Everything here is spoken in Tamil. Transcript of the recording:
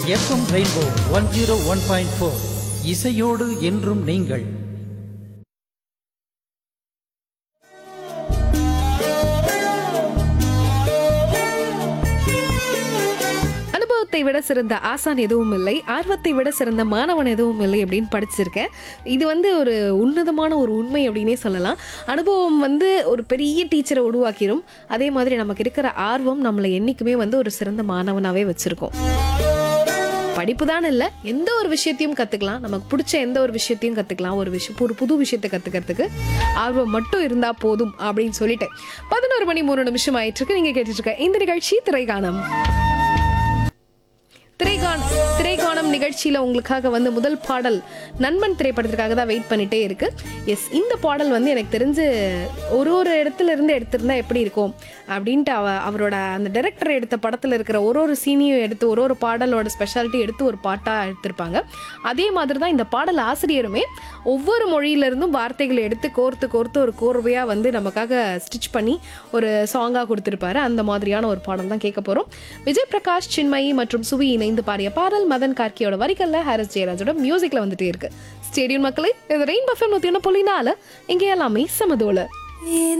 FM rainbow one zero one point four இசையோடு என்றும் நீங்கள் அனுபவத்தை விட சிறந்த ஆசான் எதுவும் இல்லை ஆர்வத்தை விட சிறந்த மாணவன் எதுவும் இல்லை அப்படின்னு படிச்சிருக்கேன் இது வந்து ஒரு உன்னதமான ஒரு உண்மை அப்படின்னே சொல்லலாம் அனுபவம் வந்து ஒரு பெரிய டீச்சரை உருவாக்கிடும் அதே மாதிரி நமக்கு இருக்கிற ஆர்வம் நம்மளை என்றைக்குமே வந்து ஒரு சிறந்த மாணவனாகவே வச்சுருக்கோம் படிப்பு தான் இல்லை எந்த ஒரு விஷயத்தையும் கற்றுக்கலாம் நமக்கு பிடிச்ச எந்த ஒரு விஷயத்தையும் கற்றுக்கலாம் ஒரு விஷயம் ஒரு புது விஷயத்தை கற்றுக்கிறதுக்கு ஆர்வம் மட்டும் இருந்தால் போதும் அப்படின்னு சொல்லிட்டு பதினோரு மணி மூணு நிமிஷம் ஆயிட்டு இருக்கு நீங்கள் கேட்டுட்டு இருக்க இந்த நிகழ்ச்சி திரைகாணம் திரைகாண திரைகாணம் நிகழ்ச்சியில் உங்களுக்காக வந்து முதல் பாடல் நண்பன் திரைப்படத்திற்காக தான் வெயிட் பண்ணிட்டே இருக்கு எஸ் இந்த பாடல் வந்து எனக்கு தெரிஞ்சு ஒரு ஒரு இடத்துல இருந்து எடுத்திருந்தா எப்படி இருக்கும் அப்படின்ட்டு அவ அவரோட அந்த டைரக்டர் எடுத்த படத்தில் இருக்கிற ஒரு ஒரு சீனியும் எடுத்து ஒரு ஒரு பாடலோட ஸ்பெஷாலிட்டி எடுத்து ஒரு பாட்டாக எடுத்திருப்பாங்க அதே மாதிரி தான் இந்த பாடல் ஆசிரியருமே ஒவ்வொரு மொழியிலிருந்தும் வார்த்தைகளை எடுத்து கோர்த்து கோர்த்து ஒரு கோர்வையாக வந்து நமக்காக ஸ்டிச் பண்ணி ஒரு சாங்காக கொடுத்துருப்பாரு அந்த மாதிரியான ஒரு பாடல் தான் கேட்க போகிறோம் விஜய் பிரகாஷ் சின்மயி மற்றும் சுவி இணைந்து பாடிய பாடல் மதன் கார்கியோட வரிகள்ல ஹாரிஸ் ஜெயராஜோட மியூசிக்ல வந்துட்டே இருக்கு ஸ்டேடியம் மக்களே இது ரெயின் பஃபம் நூற்றி ஒன்று புள்ளி நாலு இங்கே எல்லாமே சமதோல ஏன்